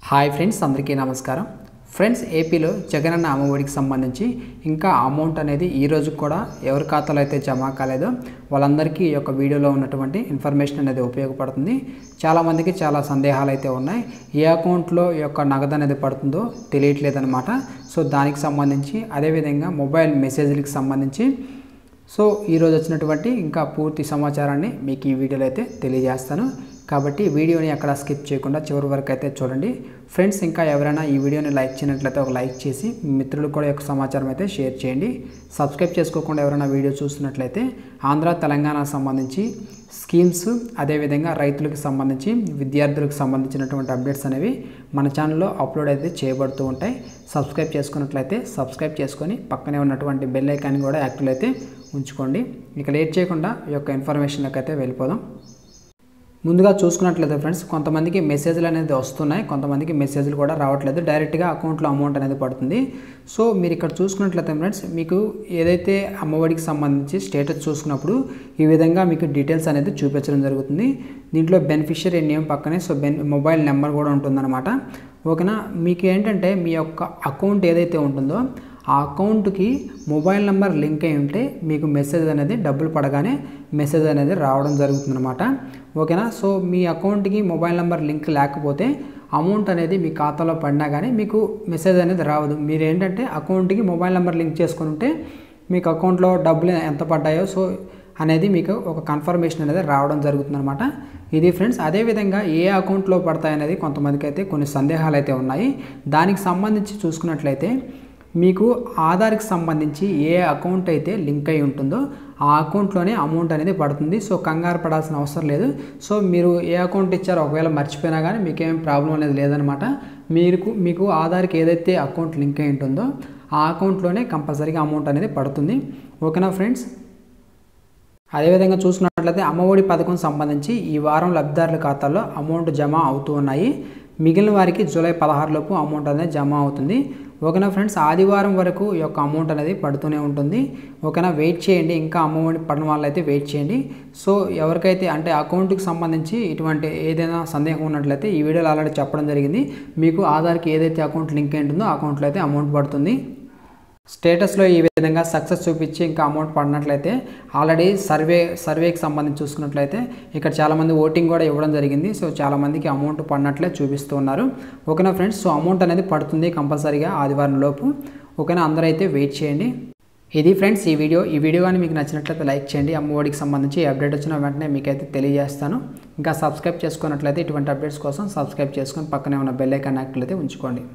hi friends అందరికీ నమస్కారం friends ఏపీలో జగనన్న అమ్మఒడికి సంబంధించి ఇంకా అమౌంట్ అనేది ఈ రోజు కూడా ఎవరి ఖాతాలో అయితే జమ కాలేదో వాళ్ళందరికీ ఈ యొక్క వీడియోలో ఉన్నటువంటి ఇన్ఫర్మేషన్ అనేది ఉపయోగపడుతుంది చాలామందికి చాలా సందేహాలు అయితే ఉన్నాయి ఏ అకౌంట్లో ఈ యొక్క నగదు అనేది పడుతుందో తెలియట్లేదన్నమాట సో దానికి సంబంధించి అదేవిధంగా మొబైల్ మెసేజ్లకు సంబంధించి సో ఈరోజు వచ్చినటువంటి ఇంకా పూర్తి సమాచారాన్ని మీకు ఈ వీడియోలో అయితే తెలియజేస్తాను కాబట్టి వీడియోని అక్కడ స్కిప్ చేయకుండా చివరి వరకు అయితే చూడండి ఫ్రెండ్స్ ఇంకా ఎవరైనా ఈ వీడియోని లైక్ చేయనట్లయితే ఒక లైక్ చేసి మీ మిత్రులకు కూడా ఈ యొక్క సమాచారం అయితే షేర్ చేయండి సబ్స్క్రైబ్ చేసుకోకుండా ఎవరైనా వీడియో చూస్తున్నట్లయితే ఆంధ్ర తెలంగాణకు సంబంధించి స్కీమ్స్ అదేవిధంగా రైతులకు సంబంధించి విద్యార్థులకు సంబంధించినటువంటి అప్డేట్స్ అనేవి మన ఛానల్లో అప్లోడ్ అయితే చేయబడుతూ ఉంటాయి సబ్స్క్రైబ్ చేసుకున్నట్లయితే సబ్స్క్రైబ్ చేసుకొని పక్కనే ఉన్నటువంటి బెల్ ఐకాన్ కూడా యాక్టివ్ అయితే ఉంచుకోండి ఇక లేట్ చేయకుండా ఈ యొక్క ఇన్ఫర్మేషన్లోకి అయితే వెళ్ళిపోదాం ముందుగా చూసుకున్నట్లయితే ఫ్రెండ్స్ కొంతమందికి మెసేజ్లు అనేది వస్తున్నాయి కొంతమందికి మెసేజ్లు కూడా రావట్లేదు డైరెక్ట్గా అకౌంట్లో అమౌంట్ అనేది పడుతుంది సో మీరు ఇక్కడ చూసుకున్నట్లయితే ఫ్రెండ్స్ మీకు ఏదైతే అమ్మఒడికి సంబంధించి స్టేటస్ చూసుకున్నప్పుడు ఈ విధంగా మీకు డీటెయిల్స్ అనేది చూపించడం జరుగుతుంది దీంట్లో బెనిఫిషియరీ నేమ్ పక్కనే సో బెన్ మొబైల్ నెంబర్ కూడా ఉంటుందన్నమాట ఓకేనా మీకు ఏంటంటే మీ యొక్క అకౌంట్ ఏదైతే ఉంటుందో ఆ అకౌంట్కి మొబైల్ నెంబర్ లింక్ అయి ఉంటే మీకు మెసేజ్ అనేది డబ్బులు పడగానే మెసేజ్ అనేది రావడం జరుగుతుందన్నమాట ఓకేనా సో మీ అకౌంట్కి మొబైల్ నెంబర్ లింక్ లేకపోతే అమౌంట్ అనేది మీ ఖాతాలో పడినా కానీ మీకు మెసేజ్ అనేది రావదు మీరు ఏంటంటే అకౌంట్కి మొబైల్ నెంబర్ లింక్ చేసుకుని ఉంటే మీకు అకౌంట్లో డబ్బులు ఎంత పడ్డాయో సో అనేది మీకు ఒక కన్ఫర్మేషన్ అనేది రావడం జరుగుతుందన్నమాట ఇది ఫ్రెండ్స్ అదేవిధంగా ఏ అకౌంట్లో పడతాయనేది కొంతమందికి అయితే కొన్ని సందేహాలు అయితే ఉన్నాయి దానికి సంబంధించి చూసుకున్నట్లయితే మీకు ఆధార్కి సంబంధించి ఏ అకౌంట్ అయితే లింక్ అయి ఉంటుందో ఆ అకౌంట్లోనే అమౌంట్ అనేది పడుతుంది సో కంగారు పడాల్సిన అవసరం లేదు సో మీరు ఏ అకౌంట్ ఇచ్చారో ఒకవేళ మర్చిపోయినా కానీ మీకేం ప్రాబ్లం అనేది లేదనమాట మీకు మీకు ఆధార్కి ఏదైతే అకౌంట్ లింక్ అయి ఉంటుందో ఆ అకౌంట్లోనే కంపల్సరీగా అమౌంట్ అనేది పడుతుంది ఓకేనా ఫ్రెండ్స్ అదేవిధంగా చూసుకున్నట్లయితే అమ్మఒడి పథకం సంబంధించి ఈ వారం లబ్ధిదారుల ఖాతాల్లో అమౌంట్ జమ అవుతూ ఉన్నాయి మిగిలిన వారికి జూలై పదహారులోపు అమౌంట్ అనేది జమ అవుతుంది ఓకేనా ఫ్రెండ్స్ ఆదివారం వరకు ఈ యొక్క అమౌంట్ అనేది పడుతూనే ఉంటుంది ఓకేనా వెయిట్ చేయండి ఇంకా అమౌంట్ పడిన వాళ్ళైతే వెయిట్ చేయండి సో ఎవరికైతే అంటే అకౌంట్కి సంబంధించి ఇటువంటి ఏదైనా సందేహం ఉన్నట్లయితే ఈ వీడియోలో ఆల్రెడీ చెప్పడం జరిగింది మీకు ఆధార్కి ఏదైతే అకౌంట్ లింక్ అయి ఉంటుందో ఆ అకౌంట్లో అయితే అమౌంట్ పడుతుంది స్టేటస్లో ఈ విధంగా సక్సెస్ చూపించి ఇంకా అమౌంట్ పడినట్లయితే ఆల్రెడీ సర్వే సర్వేకి సంబంధించి చూసుకున్నట్లయితే ఇక్కడ చాలామంది ఓటింగ్ కూడా ఇవ్వడం జరిగింది సో చాలామందికి అమౌంట్ పడినట్లే చూపిస్తూ ఉన్నారు ఓకేనా ఫ్రెండ్స్ సో అమౌంట్ అనేది పడుతుంది కంపల్సరీగా ఆదివారం లోపు ఓకేనా అందరూ అయితే వెయిట్ చేయండి ఇది ఫ్రెండ్స్ ఈ వీడియో ఈ వీడియో కానీ మీకు నచ్చినట్లయితే లైక్ చేయండి అమ్మఒడికి సంబంధించి అప్డేట్ వచ్చిన వెంటనే మీకైతే తెలియజేస్తాను ఇంకా సబ్స్క్రైబ్ చేసుకున్నట్లయితే ఇటువంటి అప్డేట్స్ కోసం సబ్స్క్రైబ్ చేసుకొని పక్కనే ఉన్న బెల్ ఐకాన్ యాక్టివ్ అయితే ఉంచుకోండి